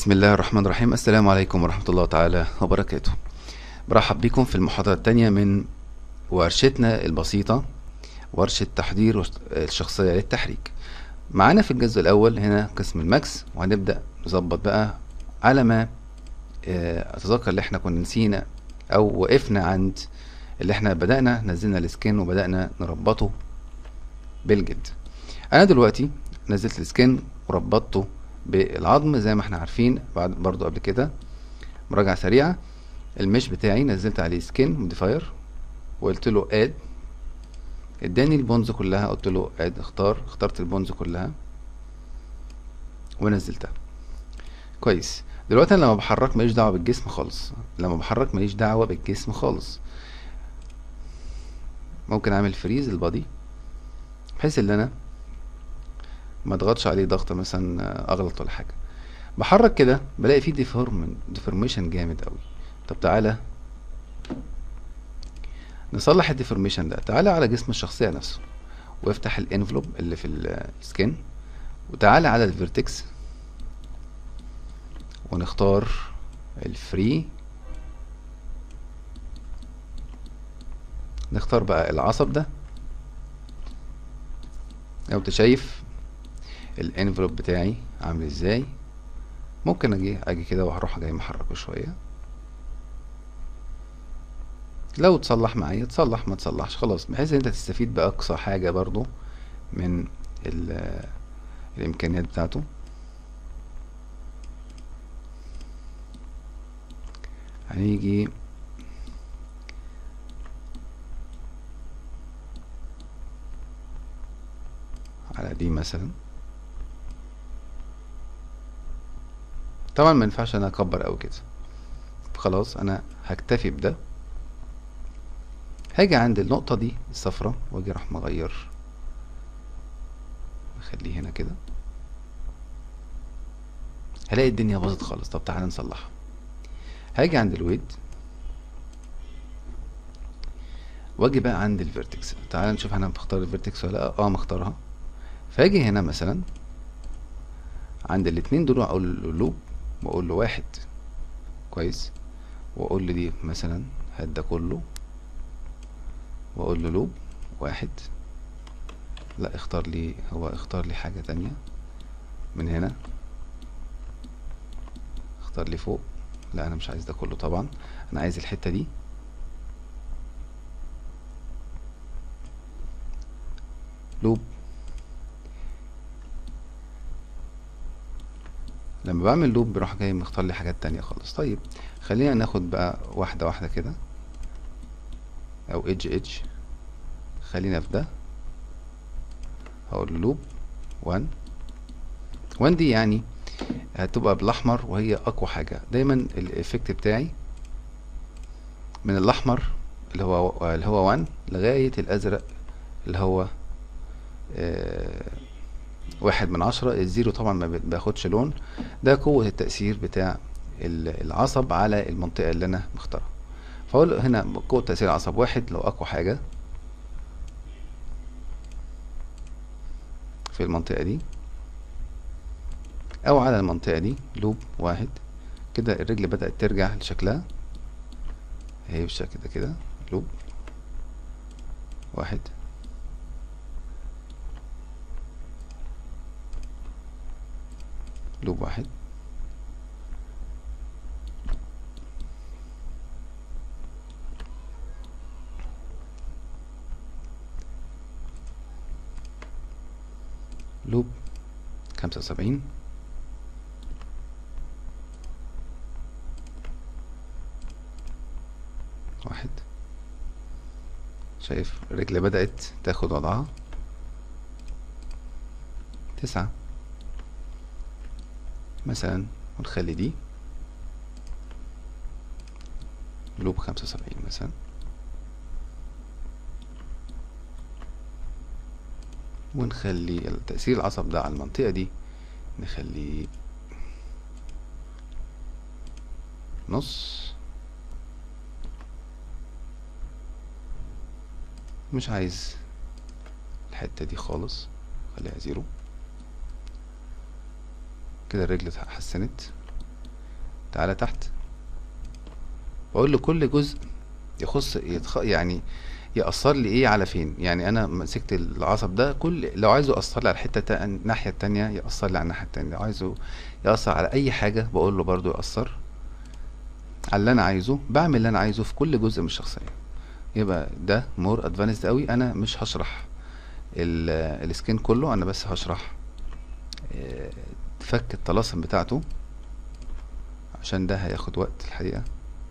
بسم الله الرحمن الرحيم السلام عليكم ورحمة الله تعالى وبركاته برحب بكم في المحاضرة التانية من ورشتنا البسيطة ورشة تحضير الشخصية للتحريك معانا في الجزء الأول هنا قسم الماكس وهنبدأ نظبط بقى على ما آه، أتذكر اللي احنا كنا نسينا أو وقفنا عند اللي احنا بدأنا نزلنا السكن وبدأنا نربطه بالجلد أنا دلوقتي نزلت السكن وربطته بالعظم زي ما احنا عارفين بعد برضو قبل كده مراجعة سريعة المش بتاعي نزلت عليه سكين موديفاير وقلت له اد اداني البونز كلها قلت له اد اختار اخترت البونز كلها ونزلتها كويس دلوقتي انا لما بحرك ماليش دعوه بالجسم خالص لما بحرك ماليش دعوه بالجسم خالص ممكن اعمل فريز البادي بحيث ان انا ما اضغطش عليه ضغطه مثلا اغلط ولا حاجه بحرك كده بلاقي فيه ديفورم ديفورميشن جامد قوي طب تعالى نصلح الديفورميشن ده تعالى على جسم الشخصيه نفسه وافتح الانفلوب اللي في السكين وتعالى على الفيرتكس ونختار الفري نختار بقى العصب ده لو انت شايف الانفلوب بتاعي عامل ازاي ممكن اجي اجي كده وهروح جاي محركه شويه لو تصلح معايا تصلح ما تصلحش خلاص بحيث ان انت تستفيد باقصى حاجه برضو من الامكانيات بتاعته هنيجي على دي مثلا طبعا ما ينفعش انا اكبر اوي كده خلاص انا هكتفي بده هاجي عند النقطة دي الصفرة واجي راح مغير اخليه هنا كده هلاقي الدنيا باظت خالص طب تعالى نصلحها هاجي عند الويد واجي بقى عند الفيرتكس تعالى نشوف انا بختار الفيرتكس ولا لا اه مختارها فاجي هنا مثلا عند الاتنين دول اقول له لوب واقول له واحد كويس واقول له دي مثلا هات ده كله واقول له لوب واحد لا اختار لي هو اختار لي حاجة تانية من هنا اختار لي فوق لا انا مش عايز ده كله طبعا انا عايز الحتة دي لوب لما بعمل لوب بيروح جاي مختار لي حاجات تانية خالص طيب خلينا ناخد بقى واحدة واحدة كده او ايدج ايدج خلينا في ده هقول لوب 1 1 دي يعني هتبقى بالاحمر وهي اقوى حاجة دايما الايفكت بتاعي من الاحمر اللي هو اللي هو 1 لغاية الازرق اللي هو آه واحد من عشرة الزيرو طبعا ما بياخدش لون ده قوة التأثير بتاع العصب على المنطقة اللي أنا مختارها فأقول هنا قوة تأثير العصب واحد لو أقوى حاجة في المنطقة دي أو على المنطقة دي لوب واحد كده الرجل بدأت ترجع لشكلها اهي بالشكل ده كده لوب واحد لوب واحد لوب خمسة وسبعين واحد شايف الرجل بدأت تاخد وضعها تسعة مثلا ونخلي دي لوب خمسة وسبعين مثلا ونخلي تأثير العصب ده على المنطقة دي نخليه نص مش عايز الحتة دي خالص خليها زيرو كده الرجل اتحسنت تعالى تحت واقول له كل جزء يخص يتخ... يعني يأثر لي ايه على فين يعني انا مسكت العصب ده كل لو عايزه يأثر لي على الحتة تا... الناحية التانية يأثر لي على الناحية التانية لو عايزه يأثر على اي حاجة بقول له برضو يأثر على اللي انا عايزه بعمل اللي انا عايزه في كل جزء من الشخصية يبقى ده مور ادفانسد قوي انا مش هشرح ال- السكين كله انا بس هشرح آه، فك الطلاسم بتاعته عشان ده هياخد وقت الحقيقة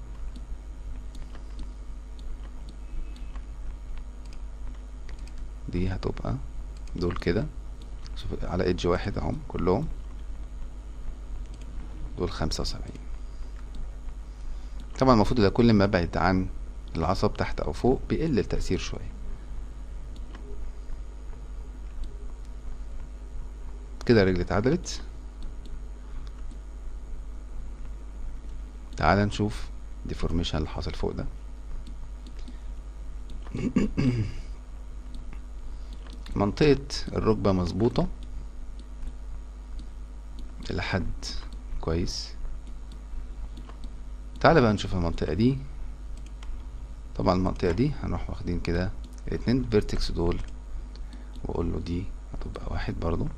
دي هتبقى دول كده شوف على ايدج واحد اهم كلهم دول خمسة وسبعين طبعا المفروض ده كل ما ابعد عن العصب تحت او فوق بيقل التأثير شوية كده رجلي اتعدلت تعال نشوف ديفورميشن اللي حاصل فوق ده منطقة الركبة مظبوطة إلى حد كويس تعال بقى نشوف المنطقة دي طبعا المنطقة دي هنروح واخدين كده الاتنين فيرتكس دول واقول له دي هتبقى واحد برضو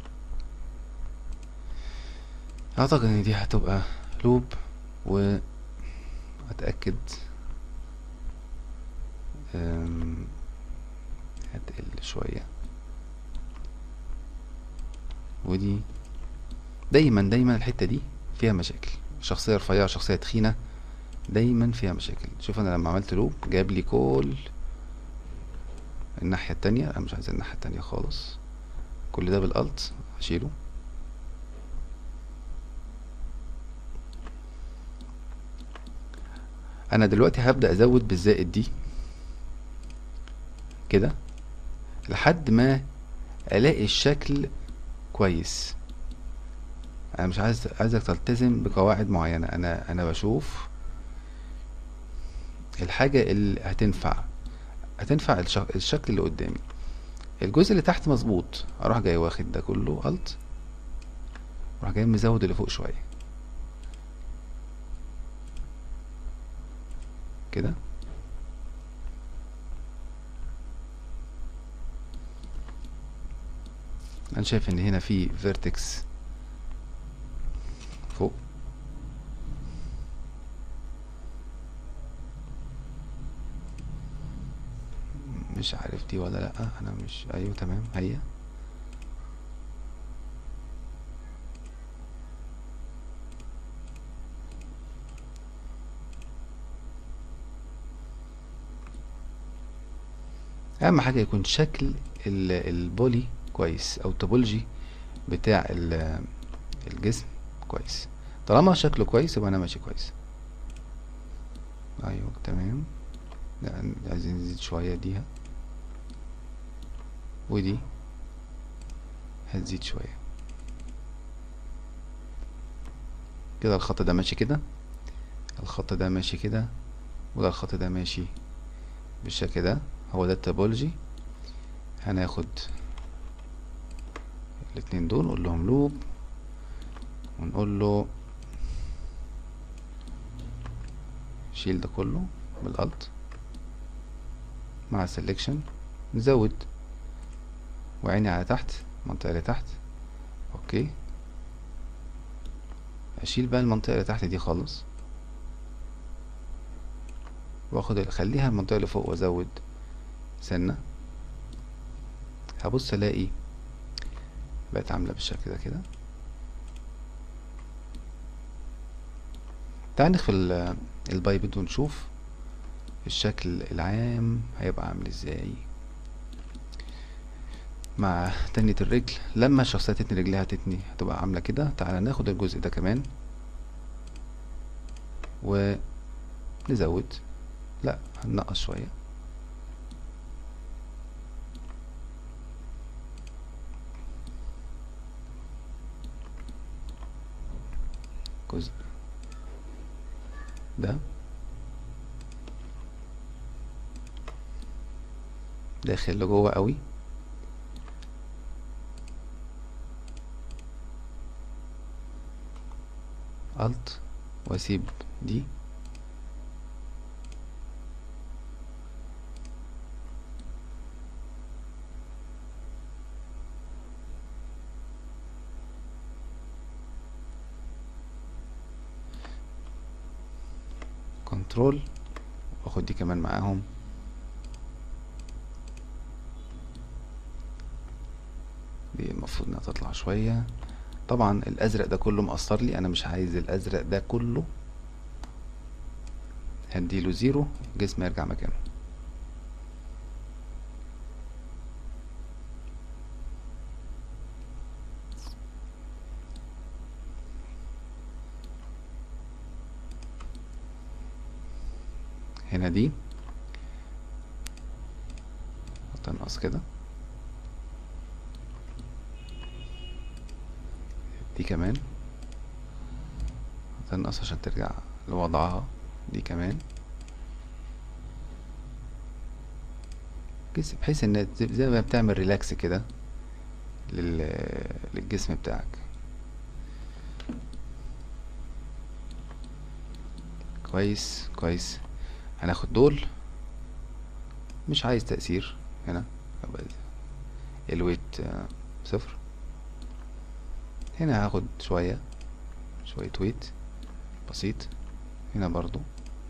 اعتقد ان دي هتبقى لوب و اتأكد أم، هتقل شوية ودي دايما دايما الحتة دي فيها مشاكل شخصية رفيعة شخصية تخينة دايما فيها مشاكل شوف انا لما عملت لوب جاب لي كل الناحية التانية انا مش عايز الناحية التانية خالص كل ده بالالت هشيله انا دلوقتي هبدأ ازود بالزائد دي كده لحد ما الاقي الشكل كويس انا مش عايز عايزك تلتزم بقواعد معينة انا انا بشوف الحاجة اللي هتنفع هتنفع الش- الشكل اللي قدامي الجزء اللي تحت مظبوط اروح جاي واخد ده كله الت اروح جاي مزود اللي فوق شوية كده انا شايف ان هنا في فيرتكس فوق مش عارف دي ولا لا انا مش ايوه تمام هي اهم حاجه يكون شكل ال- البولي كويس او التوبولوجي بتاع ال- الجسم كويس طالما شكله كويس يبقى انا ماشي كويس ايوه تمام لا عايزين نزيد شويه ديها ودي هتزيد شويه كده الخط ده ماشي كده الخط ده ماشي كده وده الخط ده ماشي بالشكل ده هو ده التوبولوجي هناخد الاتنين دول نقول لهم لوب ونقول له شيل ده كله بالالت مع سelection نزود وعيني على تحت المنطقة اللي تحت اوكي اشيل بقى المنطقة اللي تحت دي خالص واخد اخليها المنطقة اللي فوق وازود سنة هبص الاقي بقت عاملة بالشكل ده كده تعال نخفي ال- البايبد ونشوف الشكل العام هيبقى عامل ازاي مع تنية الرجل لما الشخصية تتني رجلها تتني هتبقى عاملة كده تعالى ناخد الجزء ده كمان ونزود لا هننقص شوية جزء ده داخل لجوه قوي الت واسيب دي كنترول واخد دي كمان معاهم دي المفروض انها تطلع شوية طبعا الازرق ده كله مقصر لي انا مش عايز الازرق ده كله هديله زيرو جسمي يرجع مكانه هنا دي تنقص كده دي كمان تنقص عشان ترجع لوضعها دي كمان بحيث بحيث ان زي ما بتعمل ريلاكس كده لل... للجسم بتاعك كويس كويس هناخد دول مش عايز تأثير هنا الويت صفر هنا هاخد شوية شوية ويت بسيط هنا برضو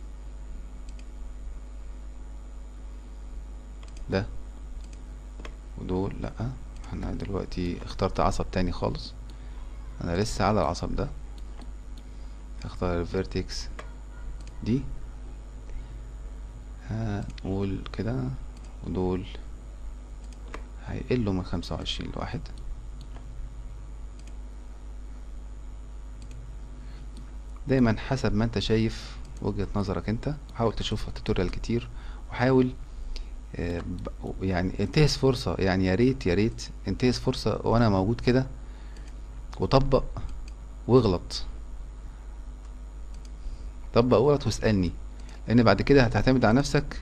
ده ودول لأ انا دلوقتي اخترت عصب تاني خالص انا لسه على العصب ده اختار الفيرتكس دي هقول كده ودول هيقلوا من خمسة وعشرين لواحد دايما حسب ما انت شايف وجهة نظرك انت حاول تشوف توتوريال كتير وحاول آه، ب- يعني انتهز فرصة يعني يا ريت يا ريت انتهز فرصة وانا موجود كده وطبق واغلط طبق واغلط واسألني لان بعد كده هتعتمد على نفسك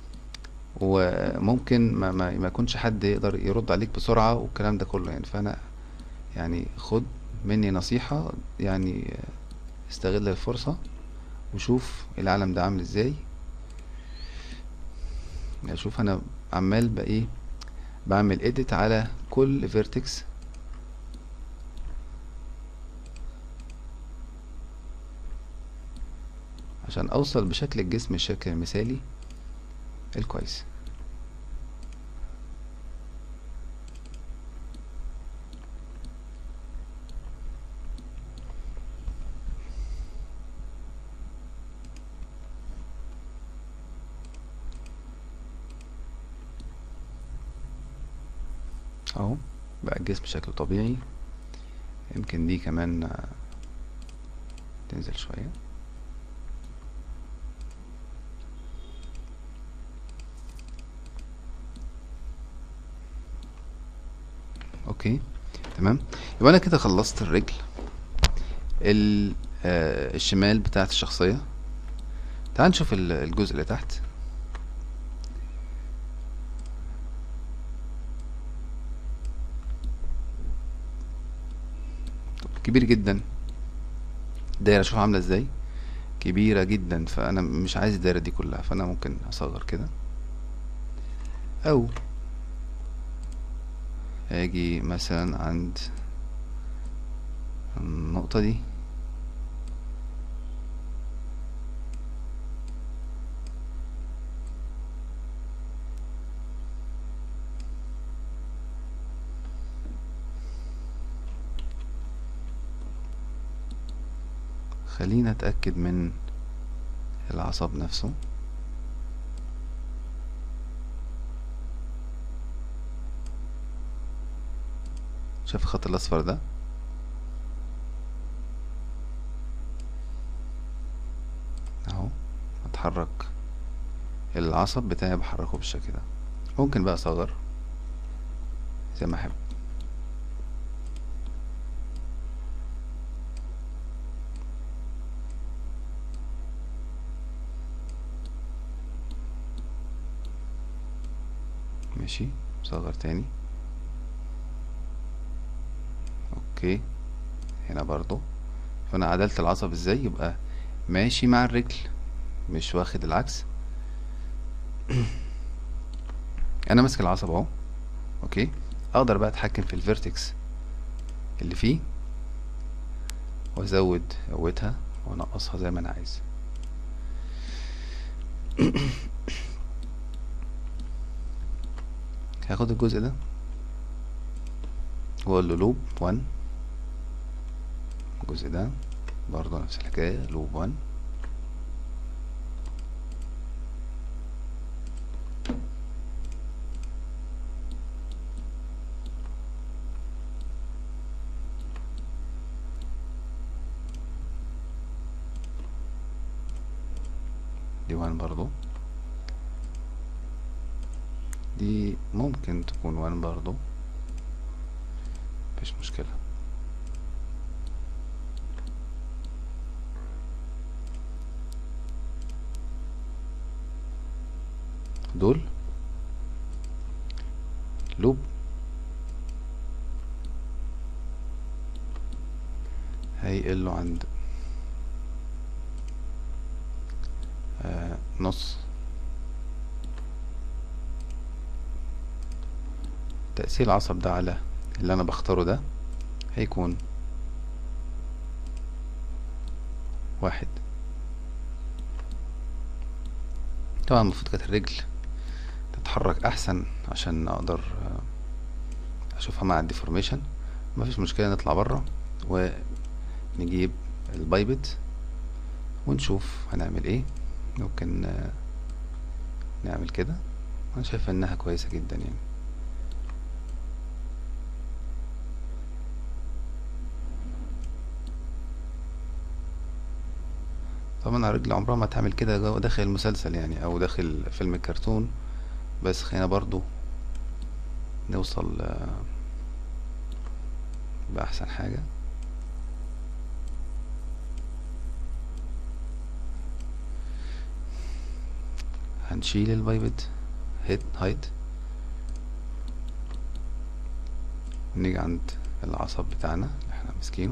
وممكن ما, ما, ما يكونش حد يقدر يرد عليك بسرعة والكلام ده كله يعني فانا يعني خد مني نصيحة يعني استغل الفرصة وشوف العالم ده عامل ازاي يعني شوف انا عمال بقى ايه بعمل اديت على كل فيرتكس عشان اوصل بشكل الجسم الشكل المثالي الكويس اهو بقى الجسم شكله طبيعي يمكن دي كمان آه، تنزل شوية اوكي تمام يبقى انا كده خلصت الرجل ال آه، الشمال بتاعت الشخصية تعال نشوف ال- الجزء اللي تحت كبير جدا الدايرة شوف عاملة ازاي كبيرة جدا فانا مش عايز الدايرة دي كلها فانا ممكن اصغر كده او اجي مثلا عند النقطة دي خلينا اتأكد من العصب نفسه شايف الخط الاصفر ده اهو اتحرك العصب بتاعي بحركه بالشكل ده ممكن بقى اصغر زي ما احب ماشي صغر تاني اوكي هنا برضو فانا عدلت العصب ازاي يبقى ماشي مع الرجل مش واخد العكس انا ماسك العصب اهو اوكي اقدر بقى اتحكم في الفيرتكس اللي فيه وازود قوتها وانقصها زي ما انا عايز هاخد الجزء ده واقول له لوب 1 الجزء ده برضه نفس الحكاية لوب 1 دي 1 برضو دي ممكن تكون 1 برضو مفيش مشكلة دول لوب هيقلوا عند آه نص تأثير العصب ده على اللي انا بختاره ده هيكون واحد طبعا المفروض كانت الرجل تتحرك احسن عشان اقدر آه، اشوفها مع الديفورميشن مفيش مشكلة نطلع برا ونجيب البايبت ونشوف هنعمل ايه ممكن آه، نعمل كده انا شايف انها كويسة جدا يعني طبعا الرجل عمرها ما تعمل كده جوه داخل المسلسل يعني او داخل فيلم الكرتون بس خلينا برضو نوصل آه، بأحسن حاجة هنشيل البايبت هيد هايت ونيجي عند العصب بتاعنا اللي احنا ماسكينه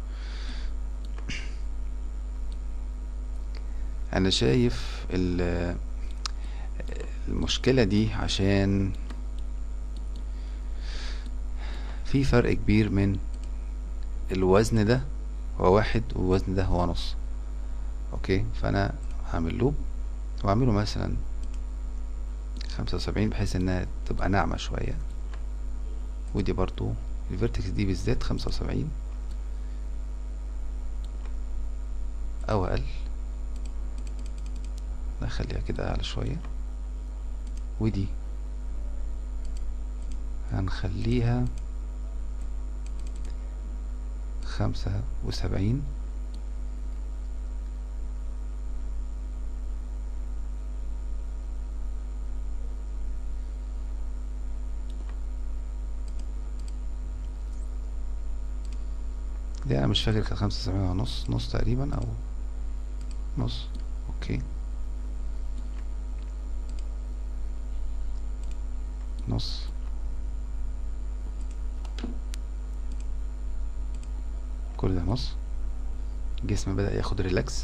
انا شايف ال- المشكلة دي عشان في فرق كبير من الوزن ده هو واحد والوزن ده هو نص اوكي فانا هعمل لوب واعمله مثلا خمسة وسبعين بحيث انها تبقى ناعمة شوية ودي برضو الفيرتكس دي بالذات خمسة وسبعين او اقل نخليها كده اعلى شوية ودي هنخليها خمسة وسبعين دي انا مش فاكر كانت خمسة وسبعين ونص نص تقريبا او نص اوكي نص كل ده نص الجسم بدأ ياخد ريلاكس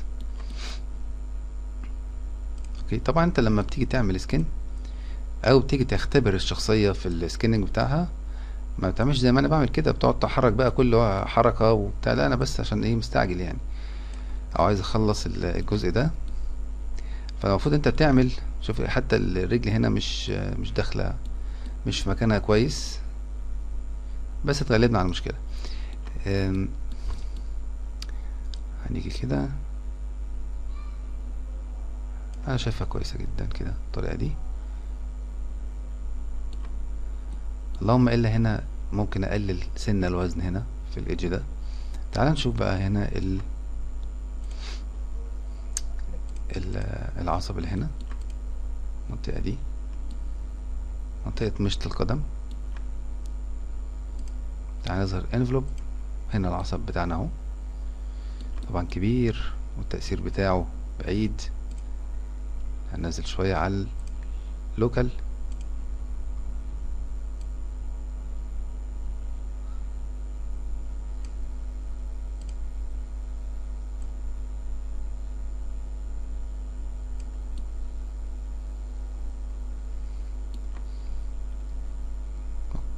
اوكي طبعا انت لما بتيجي تعمل سكين او بتيجي تختبر الشخصية في السكيننج بتاعها ما بتعملش زي ما انا بعمل كده بتقعد تحرك بقى كل حركة وبتاع لا انا بس عشان ايه مستعجل يعني او عايز اخلص ال- الجزء ده فالمفروض انت بتعمل شوف حتى الرجل هنا مش مش داخلة مش في مكانها كويس بس اتغلبنا على المشكلة أم، هنيجي كده انا شايفها كويسة جدا كده الطريقة دي اللهم الا هنا ممكن اقلل سن الوزن هنا في الايدج ده تعال نشوف بقى هنا ال ال- العصب اللي هنا المنطقة دي منطقة مشط القدم تعال نظهر انفلوب هنا العصب بتاعنا اهو طبعا كبير والتأثير بتاعه بعيد هننزل شوية على اللوكال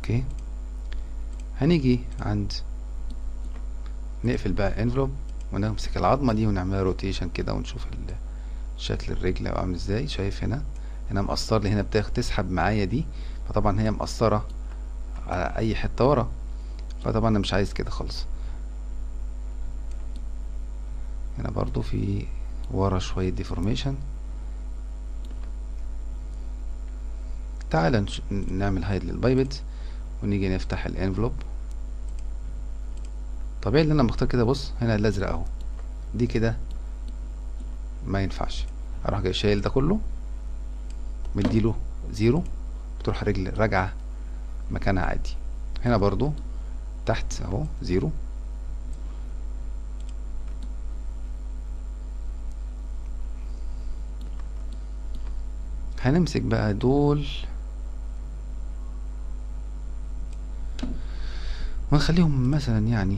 اوكي هنيجي عند نقفل بقى الانفلوب ونمسك العظمة دي ونعملها روتيشن كده ونشوف ال- شكل الرجل عامل ازاي شايف هنا هنا مقصر لي هنا بتاخد تسحب معايا دي فطبعا هي مقصرة على اي حتة ورا فطبعا انا مش عايز كده خالص هنا برضو في ورا شوية ديفورميشن تعال نش... نعمل هايد للبايبت ونيجي نفتح الانفلوب طبيعي ان انا مختار كده بص هنا الازرق اهو دي كده ما ينفعش اروح جاي شايل ده كله مديله زيرو بتروح رجل راجعة مكانها عادي هنا برضو تحت اهو زيرو هنمسك بقى دول ونخليهم مثلا يعني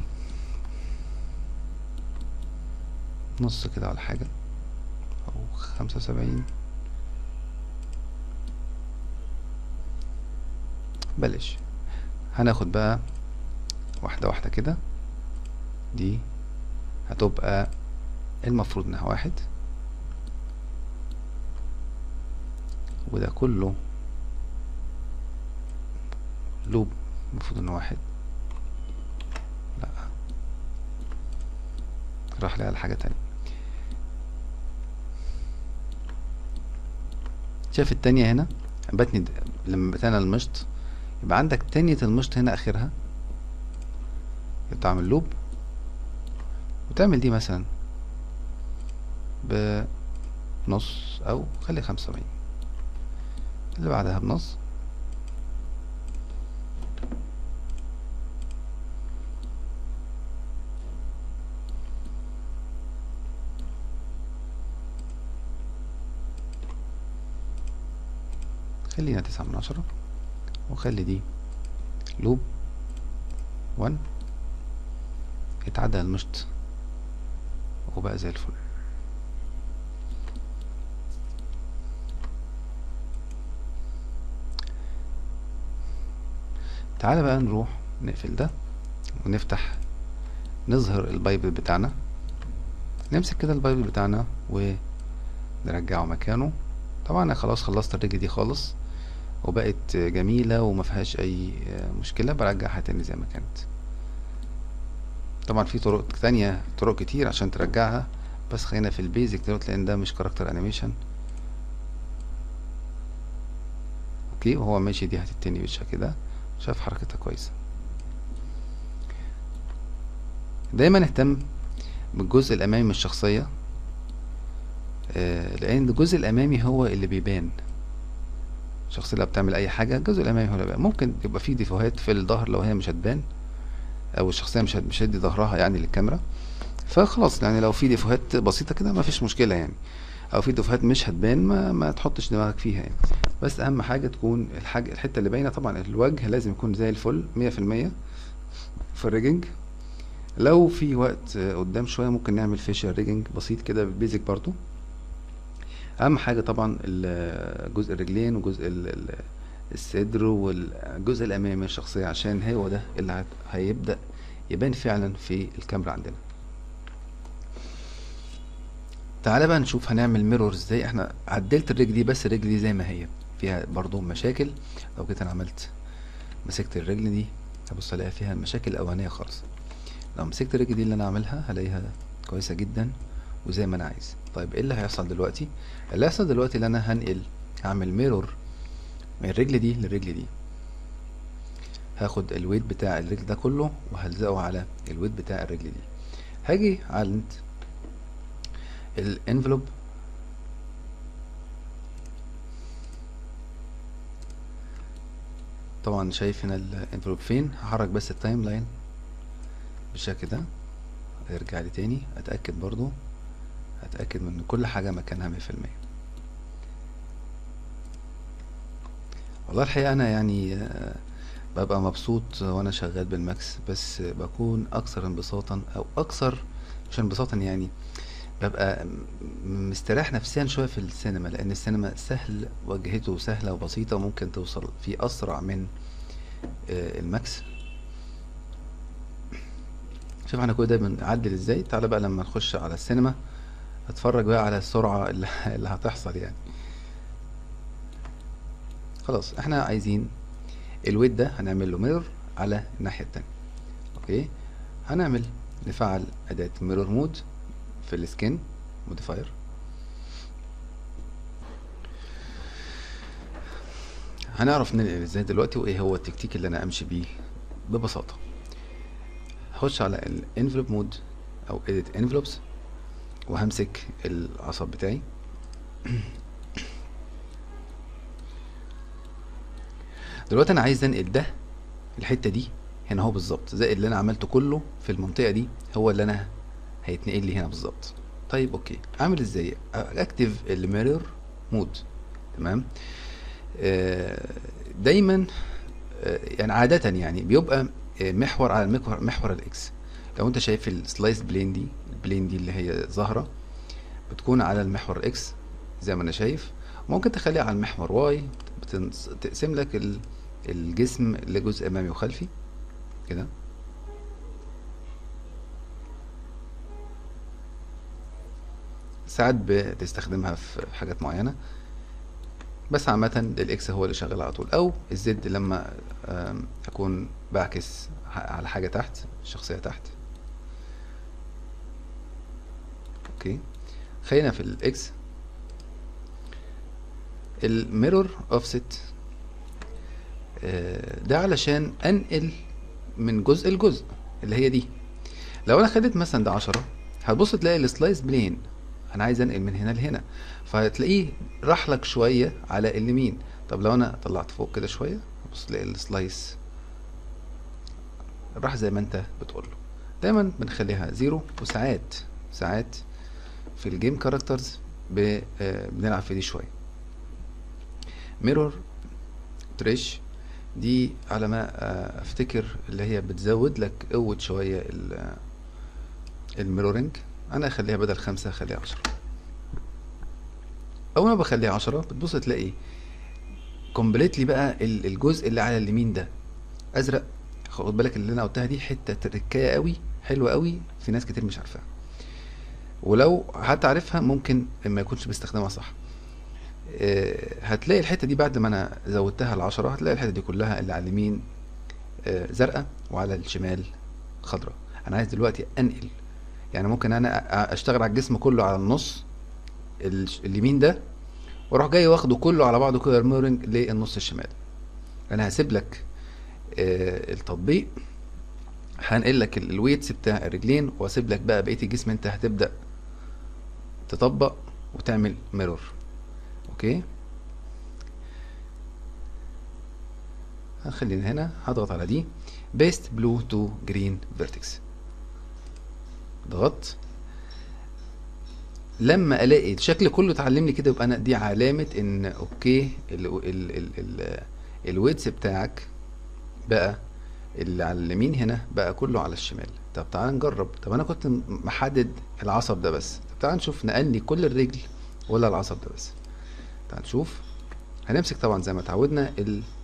نص كده ولا حاجة أو خمسة وسبعين بلاش هناخد بقى واحدة واحدة كده دي هتبقى المفروض انها واحد وده كله لوب المفروض انه واحد لا راح لي على حاجة تانية شايف التانية هنا بتني لما بتانا المشط يبقى عندك تانية المشط هنا اخرها تعمل لوب وتعمل دي مثلا بنص او خلي خمسة وسبعين اللي بعدها بنص خلينا تسعة من عشرة وخلي دي لوب وان اتعدى المشط وبقى زي الفل تعالى بقى نروح نقفل ده ونفتح نظهر البايبل بتاعنا نمسك كده البايبل بتاعنا ونرجعه مكانه طبعا انا خلاص خلصت الرجل دي خالص وبقت جميلة وما فيهاش اي مشكلة برجعها تاني زي ما كانت طبعا في طرق تانية طرق كتير عشان ترجعها بس خلينا في البيزك دلوقتي لان ده مش كاركتر انيميشن اوكي وهو ماشي دي هتتني بالشكل ده شايف حركتها كويسة دايما اهتم بالجزء الامامي من الشخصية آه لان الجزء الامامي هو اللي بيبان الشخصية اللي بتعمل اي حاجة الجزء الامامي هو اللي بيبان ممكن يبقى فيه ديفوهات في الظهر لو هي مش هتبان او الشخصية مش مش هدي ظهرها يعني للكاميرا فخلاص يعني لو في ديفوهات بسيطة كده ما فيش مشكلة يعني او في ديفوهات مش هتبان ما, ما تحطش دماغك فيها يعني بس اهم حاجة تكون الحاجة الحتة اللي باينة طبعا الوجه لازم يكون زي الفل مية في المية في الريجنج لو في وقت قدام شوية ممكن نعمل فيشل ريجنج بسيط كده بالبيزك برضو اهم حاجة طبعا جزء الرجلين وجزء الصدر والجزء الامامي من الشخصية عشان هو ده اللي هيبدأ يبان فعلا في الكاميرا عندنا تعالى بقى نشوف هنعمل ميرور ازاي احنا عدلت الرجل دي بس الرجل دي زي ما هي فيها برضو مشاكل لو كده انا عملت مسكت الرجل دي هبص الاقيها فيها المشاكل الاولانيه خالص لو مسكت الرجل دي اللي انا عاملها هلاقيها كويسه جدا وزي ما انا عايز طيب ايه اللي هيحصل دلوقتي اللي هيحصل دلوقتي اللي انا هنقل هعمل ميرور من الرجل دي للرجل دي هاخد الويت بتاع الرجل ده كله وهلزقه على الويت بتاع الرجل دي هاجي عند الانفلوب طبعا شايف هنا الانفلوب فين هحرك بس التايم لاين بالشكل ده هيرجع لي تاني اتاكد برضو اتاكد من كل حاجه مكانها مية في المية والله الحقيقه انا يعني ببقى مبسوط وانا شغال بالماكس بس بكون اكثر انبساطا او اكثر مش انبساطا يعني ببقى مستريح نفسيا شويه في السينما لان السينما سهل واجهته سهله وبسيطه وممكن توصل فيه اسرع من آه، الماكس شوف احنا كل ده بنعدل ازاي تعالى بقى لما نخش على السينما اتفرج بقى على السرعة اللي, اللي هتحصل يعني خلاص احنا عايزين الويت ده هنعمل له ميرور على الناحية التانية اوكي هنعمل نفعل اداة ميرور مود في السكين موديفاير هنعرف ننقل ازاي دلوقتي وايه هو التكتيك اللي انا امشي بيه ببساطة هخش على الانفلوب مود او edit envelopes وهمسك العصب بتاعي دلوقتي انا عايز انقل ده الحته دي هنا اهو بالظبط زائد اللي انا عملته كله في المنطقه دي هو اللي انا هيتنقل لي هنا بالظبط طيب اوكي اعمل ازاي اكتف الميرور مود تمام آه، دايما آه، يعني عاده يعني بيبقى آه، محور على المحور محور الاكس لو انت شايف السلايس بلين دي البلين دي اللي هي ظاهره بتكون على المحور اكس زي ما انا شايف ممكن تخليها على المحور واي تقسم لك ال- الجسم لجزء امامي وخلفي كده ساعات بتستخدمها في حاجات معينة بس عامة الاكس هو اللي شغال على طول او الزد لما آم، اكون بعكس ح- على حاجة تحت الشخصية تحت اوكي خلينا في الاكس الميرور اوفست ده علشان انقل من جزء لجزء اللي هي دي لو انا خدت مثلا ده عشرة هتبص تلاقي السلايس بلين انا عايز انقل من هنا لهنا فهتلاقيه راح لك شويه على اليمين طب لو انا طلعت فوق كده شويه هتبص تلاقي السلايس راح زي ما انت بتقول له دايما بنخليها زيرو وساعات ساعات في الجيم كاركترز بنلعب في دي شويه ميرور تريش دي على ما آه، افتكر اللي هي بتزود لك قوة شوية ال- الميرورنج انا اخليها بدل خمسة اخليها عشرة اول ما بخليها عشرة بتبص تلاقي كومبليتلي بقى ال- الجزء اللي على اليمين ده ازرق خد بالك اللي انا قلتها دي حتة تركية قوي حلوة قوي في ناس كتير مش عارفاها ولو حتى عارفها ممكن ما يكونش بيستخدمها صح آه، هتلاقي الحتة دي بعد ما انا زودتها العشرة هتلاقي الحتة دي كلها اللي على اليمين آه، زرقاء وعلى الشمال خضراء انا عايز دلوقتي انقل يعني ممكن انا أ- اشتغل على الجسم كله على النص ال- اليمين ده واروح جاي واخده كله على بعضه كده ميرورنج للنص الشمال انا هسيب لك آه، التطبيق هنقل لك ال- الويتس بتاع الرجلين واسيب لك بقى بقيه الجسم انت هتبدا تطبق وتعمل ميرور اوكي هخلينا هنا هضغط على دي بيست بلو تو جرين فيرتكس ضغطت لما الاقي الشكل كله اتعلم لي كده يبقى انا دي علامه ان اوكي ال ال ال ال الويتس بتاعك بقى اللي على اليمين هنا بقى كله على الشمال طب تعال نجرب طب انا كنت م- محدد العصب ده بس طب تعال نشوف نقلني كل الرجل ولا العصب ده بس تعال نشوف هنمسك طبعا زي ما اتعودنا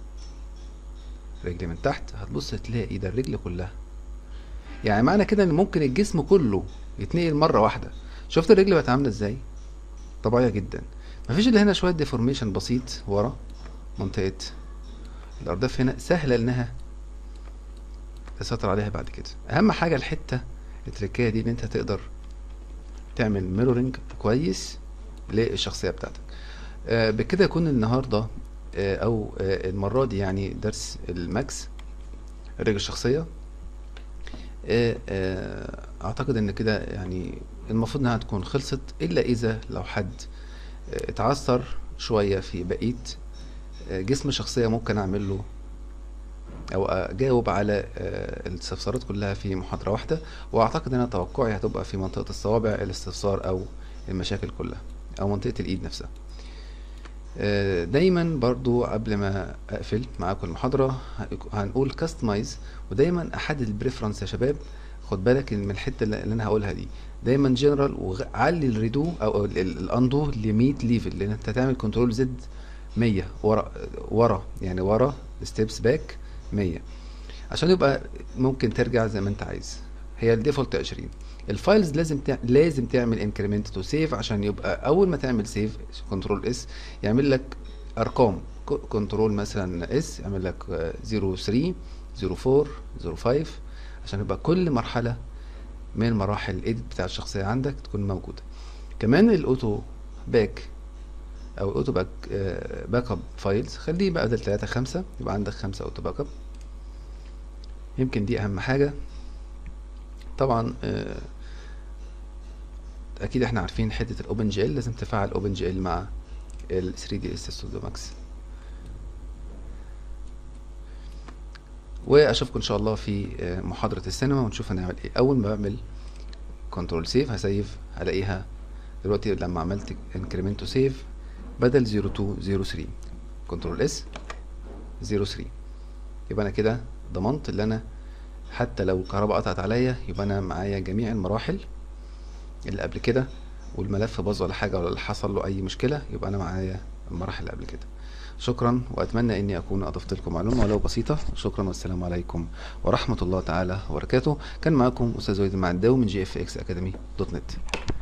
الرجل من تحت هتبص تلاقي ده الرجل كلها يعني معنى كده ان ممكن الجسم كله يتنقل مره واحده شفت الرجل بقت عامله ازاي طبيعيه جدا مفيش الا هنا شويه ديفورميشن بسيط ورا منطقه الارداف هنا سهله انها تسيطر عليها بعد كده اهم حاجه الحته التركيه دي ان انت تقدر تعمل ميرورنج كويس للشخصيه بتاعتك آه، بكده يكون النهارده آه، او آه، المره دي يعني درس الماكس الرجل الشخصيه آه، آه، اعتقد ان كده يعني المفروض انها تكون خلصت الا اذا لو حد آه، اتعثر شويه في بقيه آه، جسم شخصيه ممكن اعمل له او اجاوب على آه، الاستفسارات كلها في محاضره واحده واعتقد ان أنا توقعي هتبقى في منطقه الصوابع الاستفسار او المشاكل كلها او منطقه الايد نفسها آه، دايما برضو قبل ما اقفل معاكم المحاضرة هنك- هنقول كاستمايز ودايما احدد البريفرنس يا شباب خد بالك من الحتة اللي اللي انا هقولها دي دايما جنرال وعلي الريدو او ال- ال- الاندو ل 100 ليفل لان انت هتعمل كنترول زد 100 ورا ورا يعني ورا ستيبس باك 100 عشان يبقى ممكن ترجع زي ما انت عايز هي الديفولت 20 الفايلز لازم تع... لازم تعمل انكريمنت تو سيف عشان يبقى اول ما تعمل سيف كنترول اس يعمل لك ارقام كنترول مثلا اس يعمل لك آه، 03 04 05 عشان يبقى كل مرحله من مراحل الايديت بتاع الشخصيه عندك تكون موجوده كمان الاوتو باك او الاوتو باك آه، باك اب فايلز خليه بقى بدل 3 5 يبقى عندك 5 اوتو باك اب يمكن دي اهم حاجه طبعا آه، اكيد احنا عارفين حته الاوبن جي ال لازم تفعل اوبن جي ال مع ال 3 دي اس ستوديو ماكس واشوفكم ان شاء الله في آه، محاضره السينما ونشوف هنعمل ايه اول ما بعمل كنترول سيف هسيف هلاقيها دلوقتي لما عملت انكريمنت سيف بدل 0203 كنترول اس 03 يبقى انا كده ضمنت اللي انا حتى لو الكهرباء قطعت عليا يبقى انا معايا جميع المراحل اللي قبل كده والملف باظ ولا حاجه ولا حصل له اي مشكله يبقى انا معايا المراحل اللي قبل كده شكرا واتمنى اني اكون اضفت لكم معلومه ولو بسيطه شكرا والسلام عليكم ورحمه الله تعالى وبركاته كان معاكم استاذ وليد المعداوي من جي اف اكس اكاديمي دوت نت